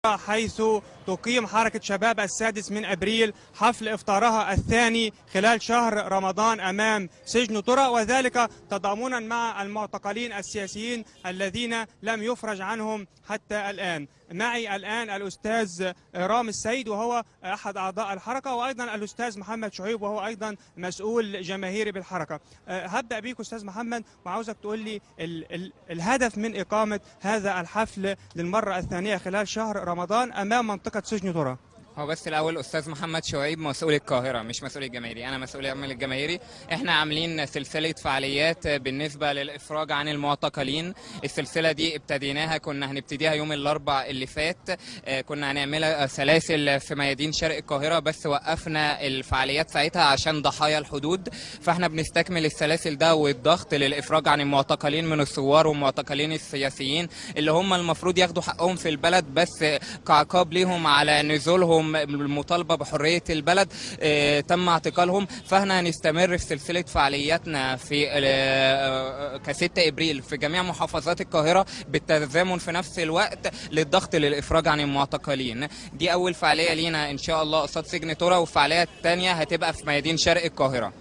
حيث تقيم حركة شباب السادس من أبريل حفل إفطارها الثاني خلال شهر رمضان أمام سجن ترى وذلك تضامنا مع المعتقلين السياسيين الذين لم يفرج عنهم حتى الآن معي الآن الأستاذ رام السيد وهو أحد أعضاء الحركة وأيضا الأستاذ محمد شعيب وهو أيضا مسؤول جماهيري بالحركة أه، هبدأ بيك أستاذ محمد وعاوزك تقول لي ال ال الهدف من إقامة هذا الحفل للمرة الثانية خلال شهر رمضان أمام منطقة سجن ترى هو بس الاول استاذ محمد شعيب مسؤول القاهره مش مسؤول الجماهيري انا مسؤول العمل الجماهيري احنا عاملين سلسله فعاليات بالنسبه للافراج عن المعتقلين السلسله دي ابتديناها كنا هنبتديها يوم الاربع اللي فات آه، كنا هنعملها سلاسل في ميادين شرق القاهره بس وقفنا الفعاليات ساعتها عشان ضحايا الحدود فاحنا بنستكمل السلاسل ده والضغط للافراج عن المعتقلين من الثوار والمعتقلين السياسيين اللي هم المفروض ياخدوا حقهم في البلد بس كعقاب ليهم على نزولهم المطالبه بحريه البلد آه، تم اعتقالهم فاحنا هنستمر في سلسله فعالياتنا في آه، ك 6 ابريل في جميع محافظات القاهره بالتزامن في نفس الوقت للضغط للافراج عن المعتقلين دي اول فعاليه لينا ان شاء الله قصاد سجن ترى والفعاليه الثانيه هتبقى في ميادين شرق القاهره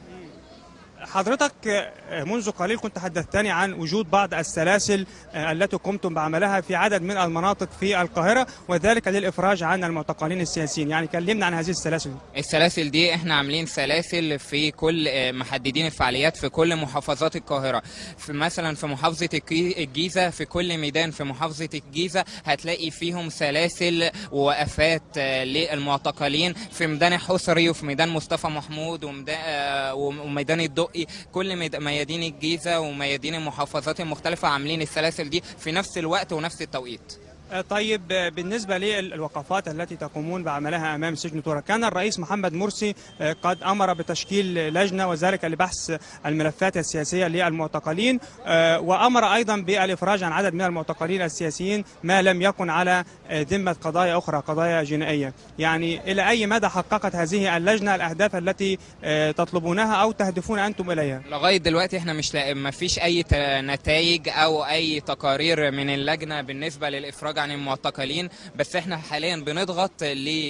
حضرتك آه، منذ قليل كنت حدثتني عن وجود بعض السلاسل آه، التي قمتم بعملها في عدد من المناطق في القاهرة وذلك للإفراج عن المعتقلين السياسيين يعني كلمنا عن هذه السلاسل السلاسل دي احنا عاملين سلاسل في كل آه، محددين الفعاليات في كل محافظات القاهرة في مثلا في محافظة الجي- الجيزة في كل ميدان في محافظة الجيزة هتلاقي فيهم سلاسل ووقفات آه، للمعتقلين في ميدان الحصري وفي ميدان مصطفى محمود وميدان, آه، وميدان الدقي كل ميد- ميادين الجيزة وميادين المحافظات المختلفة عاملين السلاسل دي في نفس الوقت ونفس التوقيت آه، طيب آه، بالنسبة للوقفات التي تقومون بعملها أمام سجن تورا كان الرئيس محمد مرسي آه، قد أمر بتشكيل لجنة وذلك لبحث الملفات السياسية للمعتقلين آه، وأمر أيضا بالإفراج عن عدد من المعتقلين السياسيين ما لم يكن على آه، ذمة قضايا أخرى قضايا جنائية يعني إلى أي مدى حققت هذه اللجنة الأهداف التي آه، تطلبونها أو تهدفون أنتم إليها لغايه دلوقتي احنا مش لا... ما فيش اي ت... نتائج او اي تقارير من اللجنه بالنسبه للافراج عن المعتقلين بس احنا حاليا بنضغط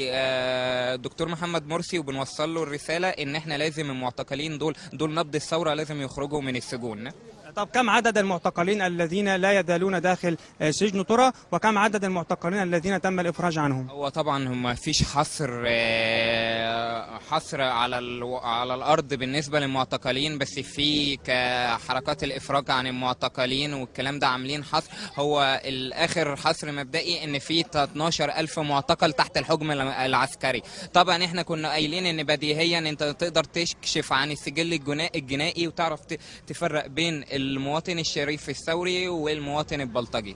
للدكتور محمد مرسي وبنوصل له الرساله ان احنا لازم المعتقلين دول دول نبض الثوره لازم يخرجوا من السجون طب كم عدد المعتقلين الذين لا يزالون داخل آه، سجن ترى وكم عدد المعتقلين الذين تم الإفراج عنهم هو طبعا ما فيش حصر آه، حصر على ال... على الارض بالنسبه للمعتقلين بس في كحركات الافراج عن المعتقلين والكلام ده عاملين حصر هو الاخر حصر مبدئي ان في 12000 معتقل تحت الحكم الع- العسكري طبعا احنا كنا قايلين ان بديهيا انت تقدر تكشف عن السجل الجنا- الجنائي وتعرف ت- تفرق بين المواطن الشريف الثوري والمواطن البلطجي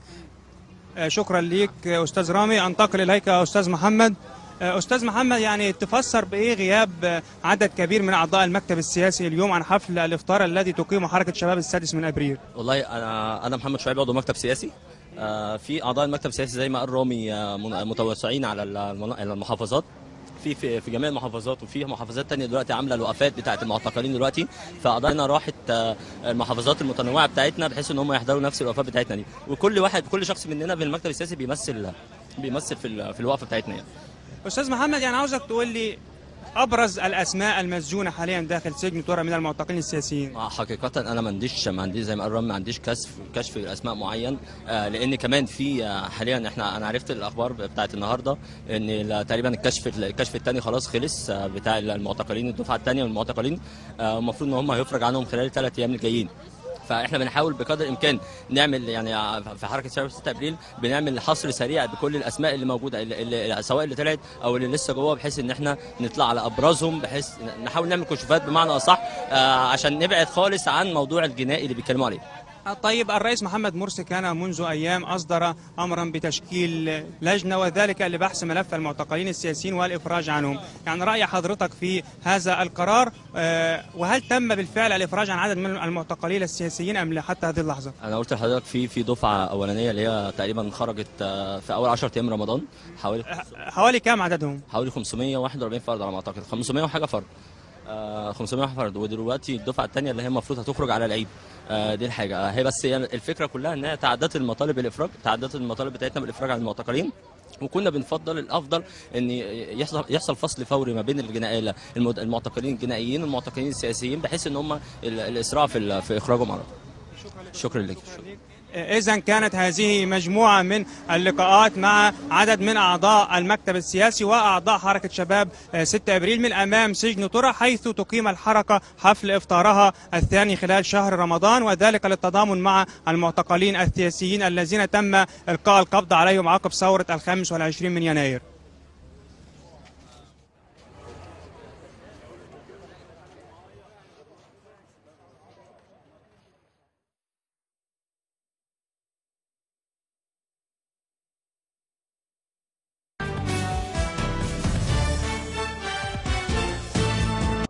آه، شكرا ليك آه، أستاذ رامي أنتقل إليك يا أستاذ محمد آه، أستاذ محمد يعني تفسر بإيه غياب آه، عدد كبير من أعضاء المكتب السياسي اليوم عن حفل الإفطار الذي تقيمه حركة شباب السادس من أبريل والله انا انا محمد شعيب عضو مكتب سياسي آه، في اعضاء المكتب السياسي زي ما قال رامي آه، من- متوسعين على المنا- على المحافظات في في في جميع المحافظات وفي محافظات تانية دلوقتي عامله الوقفات بتاعه المعتقلين دلوقتي فاعضائنا راحت آه، المحافظات المتنوعه بتاعتنا بحيث ان هم يحضروا نفس الوقفات بتاعتنا دي وكل واحد كل شخص مننا في المكتب السياسي بيمثل بيمثل في ال- في الوقفه بتاعتنا يعني أستاذ محمد يعني عاوزك تقول لي أبرز الأسماء المسجونة حاليا داخل سجن ترى من المعتقلين السياسيين آه، حقيقة أنا ما عنديش ما عنديش زي ما قال رامي ما عنديش كشف كشف أسماء معين آه، لأن كمان في آه، حاليا إحنا أنا عرفت الأخبار بتاعت النهاردة إن ال- تقريبا الكشف الكشف الثاني خلاص خلص آه، بتاع المعتقلين الدفعة الثانية من المعتقلين آه، المفروض إن هم هيفرج عنهم خلال الثلاث أيام الجايين فاحنا بنحاول بقدر الامكان نعمل يعني في حركه شباب 6 ابريل بنعمل حصر سريع بكل الاسماء اللي موجوده اللي اللي سواء اللي طلعت او اللي لسه جوه بحيث ان احنا نطلع على ابرزهم بحيث نحاول نعمل كشوفات بمعنى اصح آه، عشان نبعد خالص عن موضوع الجنائي اللي بيتكلموا عليه طيب الرئيس محمد مرسي كان منذ أيام أصدر أمرا بتشكيل لجنة وذلك لبحث ملف المعتقلين السياسيين والإفراج عنهم يعني رأي حضرتك في هذا القرار آه، وهل تم بالفعل الإفراج عن عدد من المعتقلين السياسيين أم لا حتى هذه اللحظة انا قلت لحضرتك في في دفعه اولانيه اللي هي تقريبا خرجت آه، في اول 10 ايام رمضان حوالي حوالي كام عددهم حوالي 541 فرد على ما اعتقد 500 وحاجه فرد آه، 500 فرد ودلوقتي الدفعه الثانيه اللي هي المفروض هتخرج على العيد آه، دي الحاجه آه، هي بس هي الفكره كلها ان هي تعدت المطالب الافراج تعدت المطالب بتاعتنا بالافراج عن المعتقلين وكنا بنفضل الافضل ان يحصل يحصل فصل فوري ما بين الجنا... المد- المعتقلين الجنائيين والمعتقلين السياسيين بحيث ان هم ال- الاسراع في ال- في اخراجهم على طول شكرا لك شكرا. إذا كانت هذه مجموعة من اللقاءات مع عدد من أعضاء المكتب السياسي وأعضاء حركة شباب 6 أبريل من أمام سجن ترى حيث تقيم الحركة حفل إفطارها الثاني خلال شهر رمضان وذلك للتضامن مع المعتقلين السياسيين الذين تم إلقاء القبض عليهم عقب ثورة الخامس والعشرين من يناير